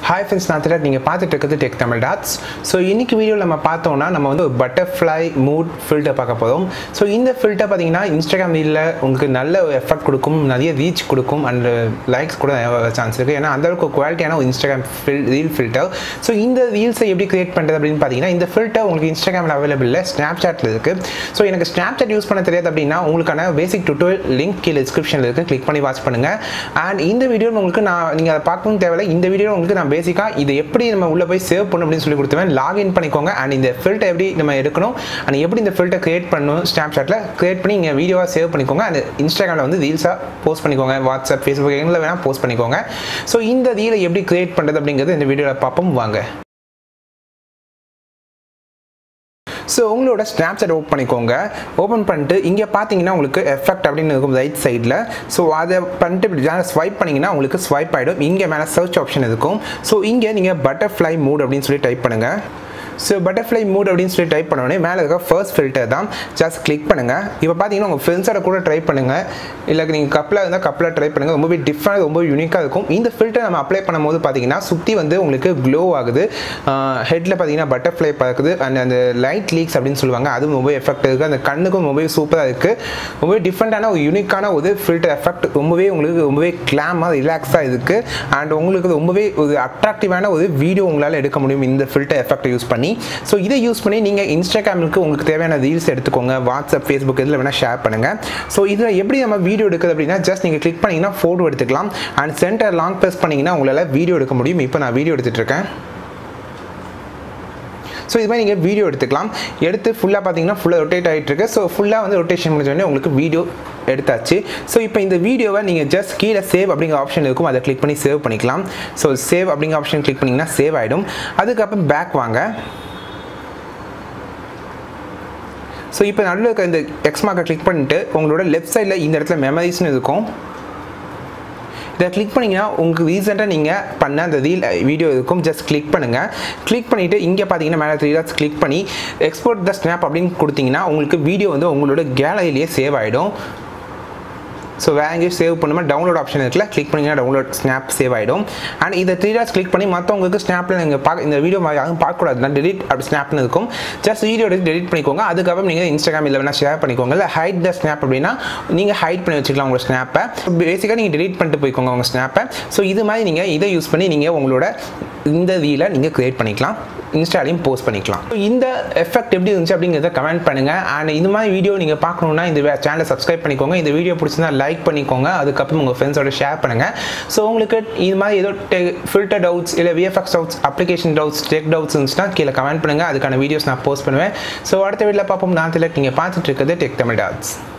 hi friends நான் திலக் நீங்கள் பார்த்துட்டு இருக்கிறது டெக் தமிழ் டாட்ஸ் ஸோ இன்னைக்கு வீடியோவில் நம்ம பார்த்தோம்னா நம்ம வந்து ஒரு பட்டர்ஃப்ளை மூட் ஃபில்டர் பார்க்க போதும் ஸோ இந்த ஃபில்டர் பார்த்தீங்கன்னா இன்ஸ்டாகிராம் ரீலில் உங்களுக்கு நல்ல ஒரு எஃபர்ட் கொடுக்கும் நிறைய ரீச் கொடுக்கும் அண்ட் லைக்ஸ் கூட சான்ஸ் இருக்குது ஏன்னா அந்தளவுக்கு குவாலிட்டியான ஒரு இன்ஸ்டாகிராம் ஃபில் ரீல் ஃபில்டர் ஸோ இந்த ரீல்ஸை எப்படி கிரியேட் பண்ணுறது அப்படின்னு பார்த்தீங்கன்னா இந்த ஃபில்டர் உங்களுக்கு இன்ஸ்டாகிராமில் அவைலபிள் இல்லை ஸ்னாப் சாட்டில் இருக்குது ஸோ எனக்கு ஸ்னாப் சாட் யூஸ் பண்ண தெரியாது அப்படின்னா உங்களுக்கான பேசிக் டுட்டோரியல் லிங்க் கீழே டிஸ்கிரிப்ஷனில் இருக்குது கிளிக் பண்ணி வாட்ச் பண்ணுங்கள் அண்ட் இந்த வீடியோ உங்களுக்கு நான் நீங்கள் அதை பார்க்கணும் தேவையில்லை இந்த வீடியோ உங்களுக்கு நான் பேசிக்காக இதை எப்படி நம்ம உள்ளே போய் சேவ் பண்ணணும் அப்படின்னு சொல்லி கொடுத்துருவேன் லாகின் பண்ணிக்கோங்க அண்ட் இந்த ஃபில்டர் எப்படி நம்ம எடுக்கணும் அண்ட் எப்படி இந்த ஃபில்டர் கிரியேட் பண்ணணும் ஸ்னாப் சாட்டில் கிரியேட் பண்ணி நீங்கள் வீடியோவாக சேவ் பண்ணிக்கோங்க அந்த இன்ஸ்டாகிராமில் வந்து ரீல்ஸாக போஸ்ட் பண்ணிக்கோங்க வாட்ஸ்அப் ஃபேஸ்புக் எங்கே வேணால் போஸ்ட் பண்ணிக்கோங்க ஸோ இந்த ரீலை எப்படி கிரியேட் பண்ணுறது அப்படிங்கிறது இந்த வீடியோவில் பார்ப்போம் வாங்க ஸோ உங்களோட ஸ்னாப்சாட் ஓப்பன் பண்ணிக்கோங்க ஓப்பன் பண்ணிட்டு இங்கே பார்த்தீங்கன்னா உங்களுக்கு எஃபெக்ட் அப்படின்னு இருக்கும் ரைட் சைடில் ஸோ அதை பண்ணிட்டு இப்படி ஸ்வைப் பண்ணிங்கன்னா உங்களுக்கு ஸ்வைப் ஆகிடும் இங்கே மேலே சர்ச் ஆப்ஷன் இருக்கும் ஸோ இங்கே நீங்கள் பட்டர்ஃப்ளை மூட் அப்படின்னு சொல்லி டைப் பண்ணுங்கள் ஸோ பட்டர்ஃப்ளை மூட் அப்படின்னு சொல்லி டைப் பண்ணோடனே மேலே இருக்க ஃபர்ஸ்ட் ஃபில்டர் தான் ஜஸ்ட் கிளிக் பண்ணுங்கள் இப்போ பார்த்தீங்கன்னா உங்கள் ஃப்ரெண்ட்ஸோட கூட ட்ரை பண்ணுங்கள் இல்லை நீங்கள் கப்பில் இருந்தால் கப்பில் ட்ரை பண்ணுங்கள் ரொம்பவே டிஃப்ரெண்ட் ரொம்ப யூனிக்காக இருக்கும் இந்த ஃபில்டர் நம்ம அப்ளை பண்ணும்போது பார்த்தீங்கன்னா சுற்றி வந்து உங்களுக்கு க்ளோ ஆகுது ஹெட்டில் பார்த்தீங்கன்னா பட்டர்ஃப்ளை பார்க்குது அண்ட் அந்த லைட் லீக்ஸ் அப்படின்னு சொல்லுவாங்க அதுவும் ரொம்ப எஃபெக்ட் இருக்குது அந்த கண்ணுக்கும் ரொம்பவே சூப்பராக இருக்குது ரொம்பவே டிஃப்ரெண்ட்டான ஒரு யூனிக்கான ஒரு ஃபில்டர் எஃபெக்ட் ரொம்பவே உங்களுக்கு ரொம்பவே கிளாமாக ரிலாக்ஸாக இருக்குது அண்ட் உங்களுக்கு ரொம்பவே ஒரு அட்ராக்டிவான ஒரு வீடியோ உங்களால் எடுக்க முடியும் இந்த ஃபில்டர் எஃபெக்ட் யூஸ் பண்ணி ஸோ இதை யூஸ் பண்ணி நீங்கள் இன்ஸ்டாகிராமுக்கு உங்களுக்கு தேவையான ரீல்ஸ் எடுத்துக்கோங்க வாட்ஸ்அப் ஃபேஸ்புக் இதில் வேணால் ஷேர் பண்ணுங்கள் ஸோ இதில் எப்படி நம்ம வீடியோ எடுக்குது அப்படின்னா ஜஸ்ட் நீங்கள் கிளிக் பண்ணிங்கன்னா ஃபோட்டோ எடுத்துக்கலாம் அண்ட் சென்டர் லாங் ப்ரெஸ் பண்ணிங்கன்னா உங்களால் வீடியோ எடுக்க முடியும் இப்போ நான் வீடியோ எடுத்துகிட்டு இருக்கேன் ஸோ இது மாதிரி நீங்கள் வீடியோ எடுத்துக்கலாம் எடுத்து ஃபுல்லாக பார்த்தீங்கன்னா ஃபுல்லாக ரொட்டேட் ஆகிட்டு இருக்கு ஸோ ஃபுல்லாக வந்து ரொட்டேஷன் முடிஞ்சோடனே உங்களுக்கு வீடியோ எடுத்தாச்சு ஸோ இப்போ இந்த வீடியோவை நீங்கள் ஜஸ்ட் கீழே சேவ் அப்படிங்கிற ஆப்ஷன் இருக்கும் அதை கிளிக் பண்ணி சேவ் பண்ணிக்கலாம் ஸோ சேவ் அப்படிங்கிற ஆப்ஷன் கிளிக் பண்ணிங்கன்னா சேவ் ஆகிடும் அதுக்கப்புறம் பேக் வாங்க ஸோ இப்போ நடுவில் இருக்க இந்த எக்ஸ் மார்க்கை கிளிக் பண்ணிட்டு உங்களோட லெஃப்ட் சைடில் இந்த இடத்துல மெமரிஸ்னு இருக்கும் இதை கிளிக் பண்ணிங்கன்னா உங்களுக்கு ரீசெண்டாக நீங்கள் பண்ண அந்த ரீல் வீடியோ இருக்கும் ஜஸ்ட் கிளிக் பண்ணுங்கள் கிளிக் பண்ணிவிட்டு இங்கே பார்த்தீங்கன்னா மேலே த்ரீ டாட்ஸ் கிளிக் பண்ணி எக்ஸ்போர்ட் த ஸ்னாப் அப்படின்னு கொடுத்தீங்கன்னா உங்களுக்கு வீடியோ வந்து உங்களோட கேலரியிலேயே சேவ் ஆகிடும் ஸோ வேறு எங்கேயும் சேவ் பண்ணுமா டவுன்லோட் ஆப்ஷன் இருக்குல்ல கிளிக் பண்ணிங்கன்னா டவுன்லோட் ஸ்னாப் சேவ் ஆகிடும் அண்ட் இந்த த்ரீ டாட்ஸ் கிளிக் பண்ணி மற்றவங்களுக்கு ஸ்னாப்பில் நீங்கள் பார்க்க இந்த வீடியோ யாரும் பார்க்கக்கூடாது நான் டெலிட் அப்படி ஸ்னாப்னு இருக்கும் ஜஸ்ட் வீடியோ எடுத்து டெலிட் பண்ணிக்கோங்க அதுக்கப்புறம் நீங்கள் இன்ஸ்டாகிராம் இல்லை வேணால் ஷேர் பண்ணிக்கோங்க இல்லை ஹைட் த ஸ்னாப் அப்படின்னா நீங்கள் ஹைட் பண்ணி வச்சுக்கலாம் உங்கள் ஸ்னாப்பை பேசிக்காக நீங்கள் டெலிட் பண்ணிட்டு போய்க்கோங்க உங்கள் ஸ்னாப்பை ஸோ இது மாதிரி நீங்கள் இதை யூஸ் பண்ணி நீங்கள் உங்களோட இந்த ரீலை நீங்கள் க்ரியேட் பண்ணிக்கலாம் இன்ஸ்டாலையும் போஸ்ட் பண்ணிக்கலாம் ஸோ இந்த எஃபெக்ட் எப்படி இருந்துச்சு அப்படிங்கிறத கமெண்ட் பண்ணுங்கள் அண்ட் இந்த மாதிரி வீடியோ நீங்கள் பார்க்கணுன்னா இந்த சேனலை சப்ஸ்கிரைப் பண்ணிக்கோங்க இந்த வீடியோ பிடிச்சிருந்தா லைக் பண்ணிக்கோங்க அதுக்கப்புறம் உங்கள் ஃப்ரெண்ட்ஸோட ஷேர் பண்ணுங்கள் ஸோ உங்களுக்கு இது மாதிரி ஏதோ டெ ஃபில்டர் டவுட்ஸ் இல்லை VFX doubts application doubts tech doubts இருந்துச்சுன்னா கீழே கமெண்ட் பண்ணுங்கள் அதுக்கான வீடியோஸ் நான் போஸ்ட் பண்ணுவேன் ஸோ அடுத்த வீடியோவில் பார்ப்போம் நான் திலக் நீங்கள் பார்த்துட்டு இருக்கிறது டெக் தமிழ் டாட்ஸ்